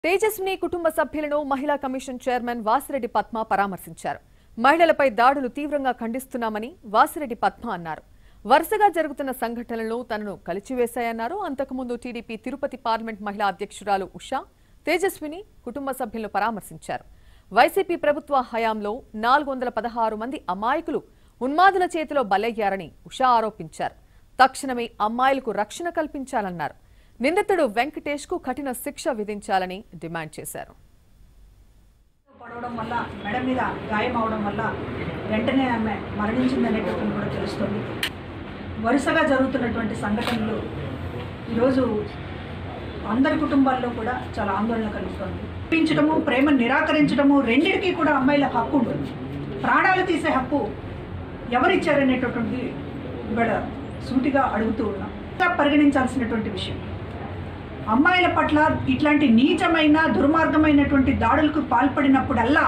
తేజస్విని కుటుంబ సభ్యులను మహిళా కమిషన్ చైర్మన్ వాసిరెడ్డి పద్మ పరామర్శించారు మహిళలపై దాడులు తీవ్రంగా ఖండిస్తున్నామని వాసిరెడ్డి పద్మ అన్నారు వరుసగా జరుగుతున్న సంఘటనలను తనను కలిచివేశాయన్నారు అంతకుముందు టీడీపీ తిరుపతి పార్లమెంట్ మహిళా అధ్యక్షురాలు ఉషా తేజస్విని కుటుంబ సభ్యులను పరామర్శించారు వైసీపీ ప్రభుత్వ హయాంలో నాలుగు వందల పదహారు మంది అమాయకులు ఉన్మాదుల చేతిలో బలయ్యారని ఉషా ఆరోపించారు తక్షణమే అమ్మాయిలకు రక్షణ కల్పించాలన్నారు నిందితుడు వెంకటేష్ కు కఠిన శిక్ష విధించాలని డిమాండ్ చేశారు పడవడం వల్ల మెడ మీద గాయం అవడం వల్ల వెంటనే ఆమె మరణించిందనేటటువంటి కూడా తెలుస్తుంది వరుసగా జరుగుతున్నటువంటి సంఘటనలు ఈరోజు అందరి కుటుంబాల్లో కూడా చాలా ఆందోళన కలుగుతుంది ప్రేమించడము ప్రేమ నిరాకరించడము రెండిటికి కూడా అమ్మాయిల హక్కు ఉంటుంది ప్రాణాలు తీసే హక్కు ఎవరిచ్చారనేటటువంటి ఇవాళ సూటిగా అడుగుతూ ఉన్నాం ఇంకా పరిగణించాల్సినటువంటి విషయం అమ్మాయిల పట్ల ఇట్లాంటి నీచమైన దుర్మార్గమైనటువంటి దాడులకు పాల్పడినప్పుడల్లా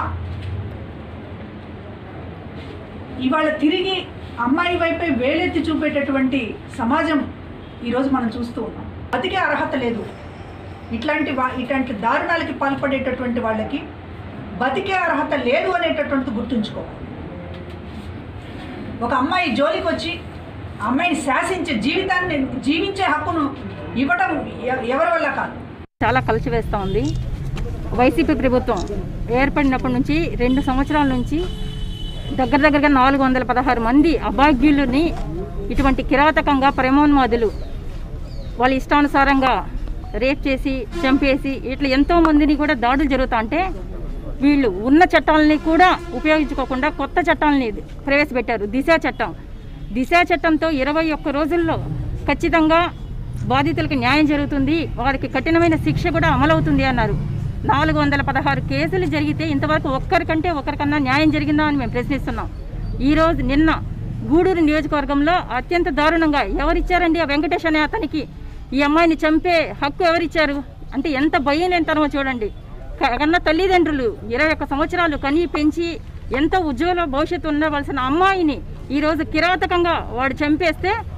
ఇవాళ తిరిగి అమ్మాయి వైపే వేలెత్తి చూపేటటువంటి సమాజం ఈరోజు మనం చూస్తూ ఉన్నాం బతికే అర్హత లేదు ఇట్లాంటి వా ఇట్లాంటి దారుణాలకి పాల్పడేటటువంటి వాళ్ళకి బతికే అర్హత లేదు అనేటటువంటిది గుర్తుంచుకోవాలి ఒక అమ్మాయి జోలికి వచ్చి ఆ అమ్మాయిని శాసించే జీవితాన్ని జీవించే హక్కును ఇవ్వడం ఎ- ఎవరి వల్ల కాదు చాలా కలిసివేస్తూ ఉంది వైసీపీ ప్రభుత్వం ఏర్పడినప్పటి నుంచి రెండు సంవత్సరాల నుంచి దగ్గర దగ్గరగా నాలుగు వందల పదహారు మంది అభాగ్యులని ఇటువంటి కిరాతకంగా ప్రేమోన్మాదులు వాళ్ళ ఇష్టానుసారంగా రేప్ చేసి చంపేసి ఇట్లా ఎంతో మందిని కూడా దాడులు జరుగుతా అంటే వీళ్ళు ఉన్న చట్టాలని కూడా ఉపయోగించుకోకుండా కొత్త చట్టాలని ప్రవేశపెట్టారు దిశ చట్టం దిశ చట్టంతో ఇరవై ఒక్క రోజుల్లో ఖచ్చితంగా బాధితులకు న్యాయం జరుగుతుంది వారికి కఠినమైన శిక్ష కూడా అమలవుతుంది అన్నారు నాలుగు వందల పదహారు కేసులు జరిగితే ఇంతవరకు ఒక్కరికంటే ఒకరికన్నా న్యాయం జరిగిందా అని మేము ప్రశ్నిస్తున్నాం ఈరోజు నిన్న గూడూరు నియోజకవర్గంలో అత్యంత దారుణంగా ఎవరిచ్చారండి ఆ వెంకటేష్ అనే అతనికి ఈ అమ్మాయిని చంపే హక్కు ఎవరిచ్చారు అంటే ఎంత భయం లేనితనమో చూడండి క- కన్న తల్లిదండ్రులు ఇరవై ఒక్క సంవత్సరాలు కని పెంచి ఎంతో ఉజ్వల భవిష్యత్తు ఉండవలసిన అమ్మాయిని ఈరోజు కిరాతకంగా వాడు చంపేస్తే